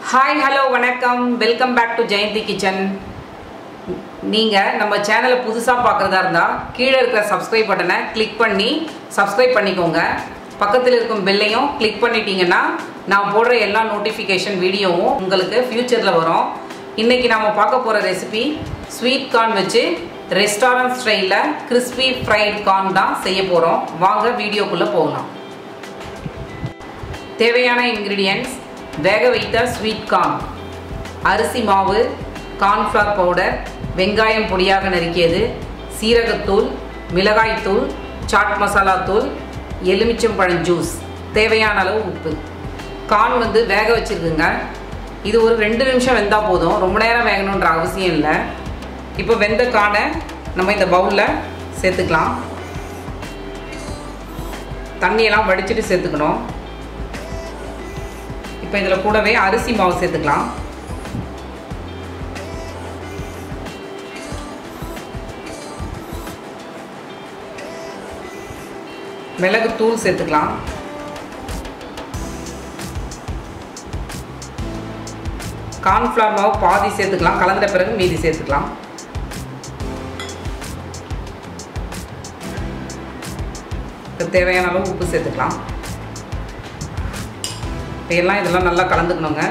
hi hello வணக்கம் welcome back to Jayanthi kitchen நீங்கள் நம்ம சேனலை புதுசாக பார்க்குறதா இருந்தால் கீழே இருக்கிற சப்ஸ்கிரைப் பட்டனை கிளிக் பண்ணி சப்ஸ்கிரைப் பண்ணிக்கோங்க பக்கத்தில் இருக்கும் பெல்லையும் கிளிக் பண்ணிட்டீங்கன்னா நான் போடுற எல்லா நோட்டிஃபிகேஷன் வீடியோவும் உங்களுக்கு ஃப்யூச்சரில் வரும் இன்றைக்கி நாம் பார்க்க போகிற ரெசிபி ஸ்வீட் கார்ன் வச்சு ரெஸ்டாரண்ட் ஸ்டைலில் கிறிஸ்பி ஃப்ரைட் கார்ன் தான் செய்ய போகிறோம் வாங்க வீடியோக்குள்ளே போகலாம் தேவையான இன்க்ரீடியன்ட்ஸ் வேக வைத்த ஸ்வீட் கார்ன் அரிசி மாவு கார்ன்ஃப்ளவர் பவுடர் வெங்காயம் பொடியாக நறுக்கியது சீரகத்தூள் மிளகாய்த்தூள் சாட் மசாலா தூள் எலுமிச்சம்பழம் ஜூஸ் தேவையான அளவு உப்பு கார்ன் வந்து வேக வச்சுருக்குங்க இது ஒரு ரெண்டு நிமிஷம் வெந்தால் போதும் ரொம்ப நேரம் வேகணுன்ற அவசியம் இல்லை இப்போ வெந்த கார்னை நம்ம இந்த பவுலில் சேர்த்துக்கலாம் தண்ணியெல்லாம் வடிச்சிட்டு சேர்த்துக்கணும் இப்போ இதில் கூடவே அரிசி மாவு சேர்த்துக்கலாம் மிளகு தூள் சேர்த்துக்கலாம் கார்ன்ஃப்ளவர் மாவு பாதி சேர்த்துக்கலாம் கலந்த பிறகு மீதி சேர்த்துக்கலாம் தேவையான அளவு உப்பு சேர்த்துக்கலாம் எல்லாம் இதெல்லாம் நல்லா கலந்துக்கணுங்க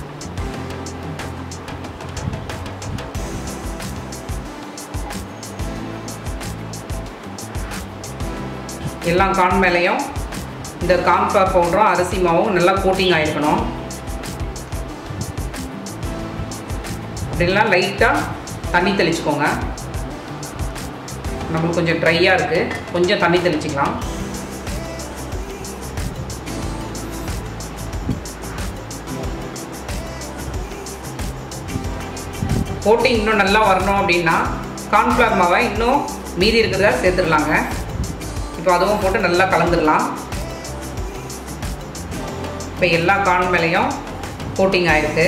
எல்லா கான் மேலேயும் இந்த கார்ன்ஃப்ளவர் பவுடரும் அரிசி மாவும் நல்லா கோட்டிங் ஆகிருக்கணும் அப்படிலாம் லைட்டாக தண்ணி தெளிச்சுக்கோங்க நம்மளுக்கு கொஞ்சம் ட்ரையாக இருக்குது கொஞ்சம் தண்ணி தெளிச்சிக்கலாம் கோட்டிங் இன்னும் நல்லா வரணும் அப்படின்னா கார்ன்ஃப்ளவர் மாவை இன்னும் மீதி இருக்கிறத சேர்த்துடலாங்க இப்போ அதுவும் போட்டு நல்லா கலந்துடலாம் இப்போ எல்லா கார்ன் மேலேயும் கோட்டிங் ஆகிருக்கு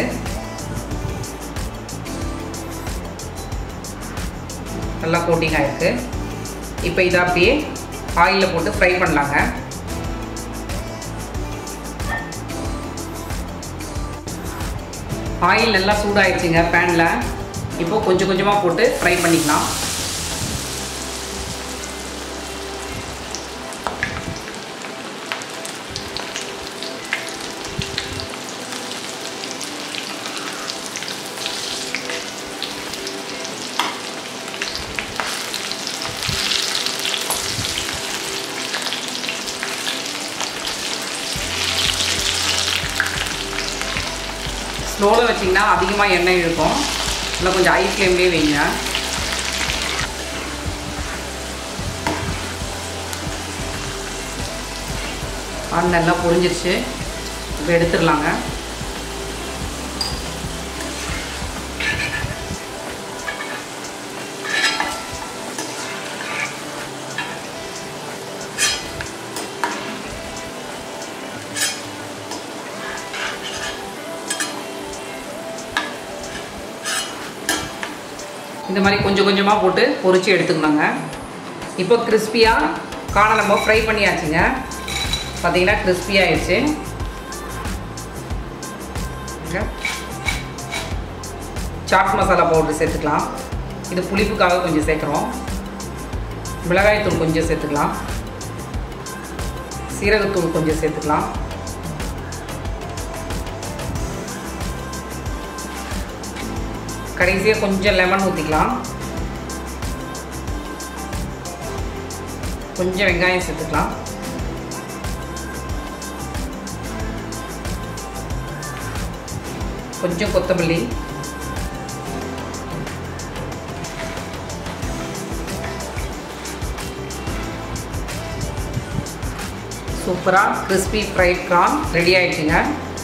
நல்லா கோட்டிங் ஆகிருக்கு இப்போ இதை அப்படியே ஆயிலில் போட்டு ஃப்ரை பண்ணலாங்க ஆயில் நல்லா சூடாயிடுச்சுங்க பேனில் இப்போ கொஞ்சம் கொஞ்சமாக போட்டு ஃப்ரை பண்ணிக்கலாம் ஸ்லோவில் வச்சிங்கன்னா அதிகமாக எண்ணெய் இழுக்கும் இல்லை கொஞ்சம் ஹை ஃப்ளேம்லேயே வைங்க ஆன் நல்லா பொரிஞ்சிருச்சு இப்போ எடுத்துடலாங்க இந்த மாதிரி கொஞ்சம் கொஞ்சமாக போட்டு பொரிச்சு எடுத்துக்கணுங்க இப்போ கிறிஸ்பியாக காணை நம்ம ஃப்ரை பண்ணியாச்சுங்க பார்த்தீங்கன்னா கிறிஸ்பி ஆயிடுச்சு சாட் மசாலா பவுடர் சேர்த்துக்கலாம் இது புளிப்புக்காக கொஞ்சம் சேர்க்குறோம் மிளகாய்த்தூள் கொஞ்சம் சேர்த்துக்கலாம் சீரகத்தூள் கொஞ்சம் சேர்த்துக்கலாம் கடைசியாக கொஞ்சம் லெமன் ஊற்றிக்கலாம் கொஞ்சம் வெங்காயம் சேர்த்துக்கலாம் கொஞ்சம் கொத்தமல்லி சூப்பராக கிறிஸ்பி ஃப்ரைட் ப்ரான் ரெடி ஆயிடுச்சுங்க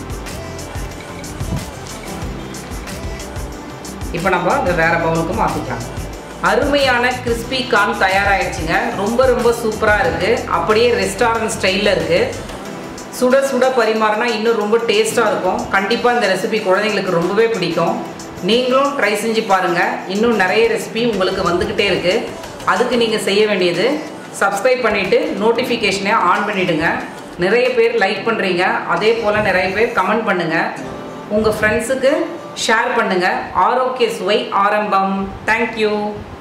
இப்போ நம்ம அதை வேறு பவுலுக்கு மாற்றிக்கலாம் அருமையான கிறிஸ்பி கார்ன் தயாராகிடுச்சுங்க ரொம்ப ரொம்ப சூப்பராக இருக்குது அப்படியே ரெஸ்டாரண்ட் ஸ்டைலில் இருக்குது சுட சுட பரிமாறினா இன்னும் ரொம்ப டேஸ்ட்டாக இருக்கும் கண்டிப்பாக இந்த ரெசிபி குழந்தைங்களுக்கு ரொம்பவே பிடிக்கும் நீங்களும் ட்ரை செஞ்சு பாருங்கள் இன்னும் நிறைய ரெசிபி உங்களுக்கு வந்துக்கிட்டே இருக்குது அதுக்கு நீங்கள் செய்ய வேண்டியது சப்ஸ்கிரைப் பண்ணிவிட்டு நோட்டிஃபிகேஷனை ஆன் பண்ணிவிடுங்க நிறைய பேர் லைக் பண்ணுறீங்க அதே போல் நிறைய பேர் கமெண்ட் பண்ணுங்கள் உங்கள் ஃப்ரெண்ட்ஸுக்கு ஷேர் பண்ணுங்கள் ஆரோக்கிய சுவை ஆரம்பம் தேங்க்யூ